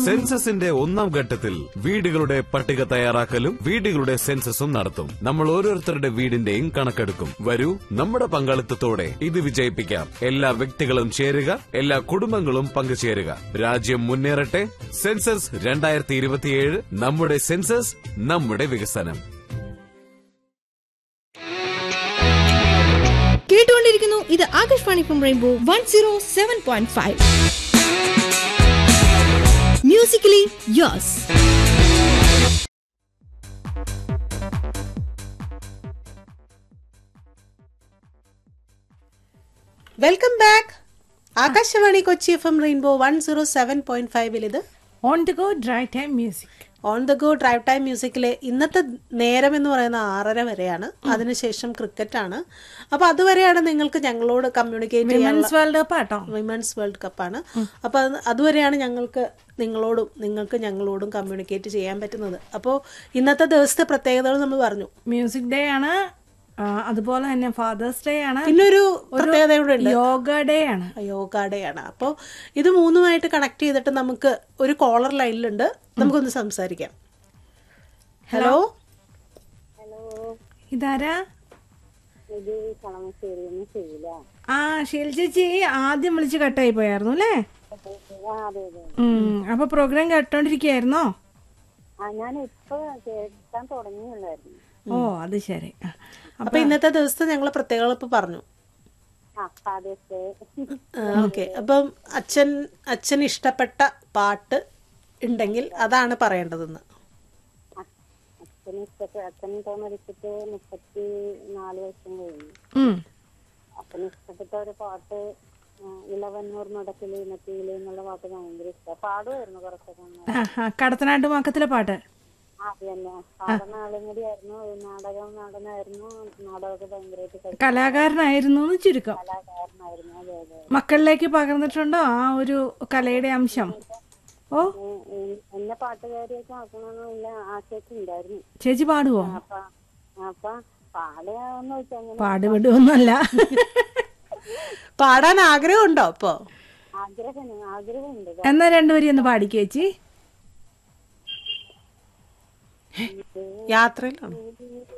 സെൻസസിന്റെ ഒന്നാം ഘട്ടത്തിൽ വീടുകളുടെ പട്ടിക തയ്യാറാക്കലും വീടുകളുടെ സെൻസസും നടത്തും നമ്മൾ ഓരോരുത്തരുടെ വീടിന്റെയും കണക്കെടുക്കും വരൂ നമ്മുടെ പങ്കാളിത്തത്തോടെ ഇത് വിജയിപ്പിക്കാം എല്ലാ വ്യക്തികളും ചേരുക എല്ലാ കുടുംബങ്ങളും പങ്കുചേരുക രാജ്യം മുന്നേറട്ടെ സെൻസസ് രണ്ടായിരത്തി ഇരുപത്തിയേഴ് നമ്മുടെ സെൻസസ് നമ്മുടെ വികസനം കേട്ടുകൊണ്ടിരിക്കുന്നു ഇത് Akashvani from rainbow one zero seven point five musically yours welcome back Akashvani Kochi F M rainbow one zero seven point ഫൈവിൽ ഇത് on the go drive time music on the go drive time മ്യൂസിക്കിലെ ഇന്നത്തെ നേരം എന്ന് പറയുന്ന ആറര വരെയാണ് അതിനുശേഷം ക്രിക്കറ്റ് ആണ് അപ്പൊ അതുവരെയാണ് നിങ്ങൾക്ക് ഞങ്ങളോട് കമ്മ്യൂണിക്കേറ്റ് ചെയ്യാൻ വിമൻസ് വേൾഡ് കപ്പ് ആട്ടോ വിമൻസ് വേൾഡ് കപ്പാണ് അപ്പൊ അത് അതുവരെയാണ് ഞങ്ങൾക്ക് നിങ്ങളോടും നിങ്ങൾക്ക് ഞങ്ങളോടും കമ്മ്യൂണിക്കേറ്റ് ചെയ്യാൻ പറ്റുന്നത് അപ്പോൾ ഇന്നത്തെ ദിവസത്തെ പ്രത്യേകതകൾ നമ്മൾ പറഞ്ഞു മ്യൂസിക് ഡേ ആണ് ആ, അതുപോലെ തന്നെ ഫാദേഴ്സ് ഡേ ആണ് പിന്നെ ഒരു പ്രത്യേകത കൂടെ ഉണ്ട് യോഗ ഡേ ആണ് യോഗ ഡേ ആണ് അപ്പോൾ ഇത് മൂന്നുമായിട്ട് കണക്ട് ചെയ്തിട്ട് നമുക്ക് ഒരു കോളർ ലൈനിലുണ്ട് നമുക്കൊന്ന് സംസാരിക്കാം ഹലോ ഇതാരാ ഇത് കളമശ്ശേരിന്ന് ചെയ്യില്ല ആ ഷീൽ ചേച്ചി ആദ്യം വിളിച്ച് കട്ടായി പോയായിരുന്നു അല്ലേ ആ അതെ അതെ ഉം, അപ്പൊ പ്രോഗ്രാം കേട്ടോണ്ടിരിക്കായിരുന്നോ ആ ഞാൻ ഇപ്പൊ കേൾക്കാൻ തുടങ്ങിയുള്ളായിരുന്നു ഓ അത് ശരി ആ. അപ്പൊ ഇന്നത്തെ ദിവസത്തെ ഞങ്ങൾ പ്രത്യേകത ഇപ്പൊ പറഞ്ഞു ആ ഫാദേഴ്സ് ഡേ ഓക്കെ അപ്പം അച്ഛൻ അച്ഛൻ ഇഷ്ടപ്പെട്ട പാട്ട് ഉണ്ടെങ്കിൽ അതാണ് പറയേണ്ടതെന്ന് അച്ഛന് ഇഷ്ടപ്പെട്ട അച്ഛൻ ഇപ്പൊ മരിച്ചിട്ട് മുപ്പത്തി നാല് വർഷം കഴിഞ്ഞു ഉം. അച്ഛന് ഇഷ്ടപ്പെട്ട ഒരു പാട്ട് ആ, ഇളവന്നൂർ നടക്കില് ഇന്നത്തിയില് എന്നുള്ള പാട്ട് ഭയങ്കര ഇഷ്ടമാണ് പാടുമായിരുന്നു കുറച്ചൊക്കെ ആ, ആ, കടത്തനാട്ട് മക്കത്തിലെ പാട്ട് അത് തന്നെ പാടുന്ന ആളും കൂടി ആയിരുന്നു നാടകം നടനായിരുന്നു നാടകമൊക്കെ ഭയങ്കരമായിട്ട് കലാകാരനായിരുന്നു എന്ന് ചുരുക്കം കലാകാരനായിരുന്നു അതെ അതെ മക്കളിലേക്ക് പകർന്നിട്ടുണ്ടോ ആ ഒരു കലയുടെ അംശം ഓ എ- എ- എന്നെ പാട്ടുകാരിയൊക്കെ ആക്കണമെന്നുള്ള ആശയൊക്കെ ഉണ്ടായിരുന്നു ചേച്ചി പാടുവോ അപ്പൊ അപ്പൊ പാടുകയെന്ന് വെച്ചാൽ അങ്ങനെ പാടുപെടുവൊന്നുമല്ല പാടാൻ ആഗ്രഹമുണ്ടോ അപ്പോ ആഗ്രഹം ആഗ്രഹമുണ്ട് എന്നാ രണ്ടുപേരും ഒന്ന് പാടിക്കോ ചേച്ചി യാത്രയിലാണ് ഇത്